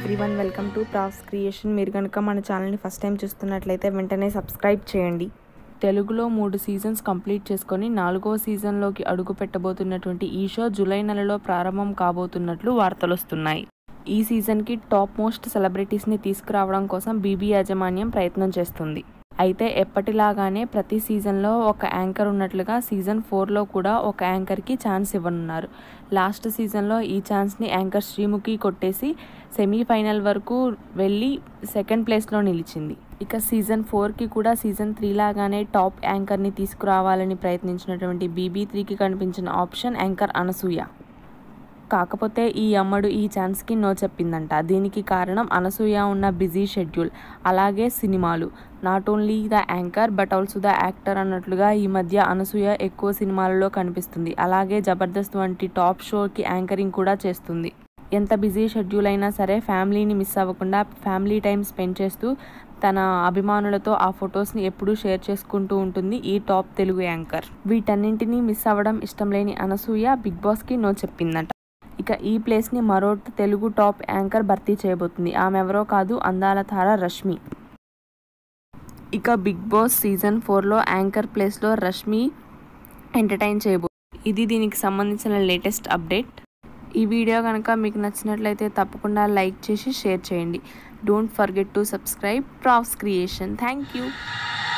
everyone welcome to ప్రాస్ creation మీరు కనుక మన ఛానల్ని ఫస్ట్ టైం చూస్తున్నట్లయితే వెంటనే సబ్స్క్రైబ్ చేయండి తెలుగులో మూడు సీజన్స్ కంప్లీట్ చేసుకొని నాలుగో సీజన్లోకి అడుగు పెట్టబోతున్నటువంటి ఈ షో జూలై నెలలో ప్రారంభం కాబోతున్నట్లు వార్తలు వస్తున్నాయి ఈ సీజన్కి టాప్ మోస్ట్ సెలబ్రిటీస్ని తీసుకురావడం కోసం బీబీ యాజమాన్యం ప్రయత్నం చేస్తుంది అయితే ఎప్పటిలాగానే ప్రతి సీజన్లో ఒక యాంకర్ ఉన్నట్లుగా సీజన్ ఫోర్లో కూడా ఒక యాంకర్కి ఛాన్స్ ఇవ్వనున్నారు లాస్ట్ సీజన్లో ఈ ఛాన్స్ని యాంకర్ శ్రీముఖి కొట్టేసి సెమీఫైనల్ వరకు వెళ్ళి సెకండ్ ప్లేస్లో నిలిచింది ఇక సీజన్ ఫోర్కి కూడా సీజన్ త్రీ లాగానే టాప్ యాంకర్ని తీసుకురావాలని ప్రయత్నించినటువంటి బీబీ త్రీకి కనిపించిన ఆప్షన్ యాంకర్ అనసూయ కాకపోతే ఈ అమ్మడు ఈ ఛాన్స్కి నో చెప్పిందంట దీనికి కారణం అనసూయ ఉన్న బిజీ షెడ్యూల్ అలాగే సినిమాలు not only the anchor but also the actor అన్నట్లుగా ఈ మధ్య అనసూయ ఎక్కువ సినిమాలలో కనిపిస్తుంది అలాగే జబర్దస్త్ వంటి టాప్ షోకి యాంకరింగ్ కూడా చేస్తుంది ఎంత బిజీ షెడ్యూల్ అయినా సరే ఫ్యామిలీని మిస్ అవ్వకుండా ఫ్యామిలీ టైం స్పెండ్ చేస్తూ తన అభిమానులతో ఆ ఫొటోస్ని ఎప్పుడూ షేర్ చేసుకుంటూ ఉంటుంది ఈ టాప్ తెలుగు యాంకర్ వీటన్నింటినీ మిస్ అవ్వడం ఇష్టం లేని అనసూయ బిగ్ బాస్కి నో చెప్పిందట ఇక ఈ ప్లేస్ని మరో తెలుగు టాప్ యాంకర్ భర్తీ చేయబోతుంది ఆమె ఎవరో కాదు అందాల తార రష్మి ఇక బిగ్ బాస్ సీజన్ ఫోర్లో యాంకర్ ప్లేస్లో రష్మి ఎంటర్టైన్ చేయబో ఇది దీనికి సంబంధించిన లేటెస్ట్ అప్డేట్ ఈ వీడియో కనుక మీకు నచ్చినట్లయితే తప్పకుండా లైక్ చేసి షేర్ చేయండి డోంట్ ఫర్గెట్ టు సబ్స్క్రైబ్ ప్రావ్స్ క్రియేషన్ థ్యాంక్ యూ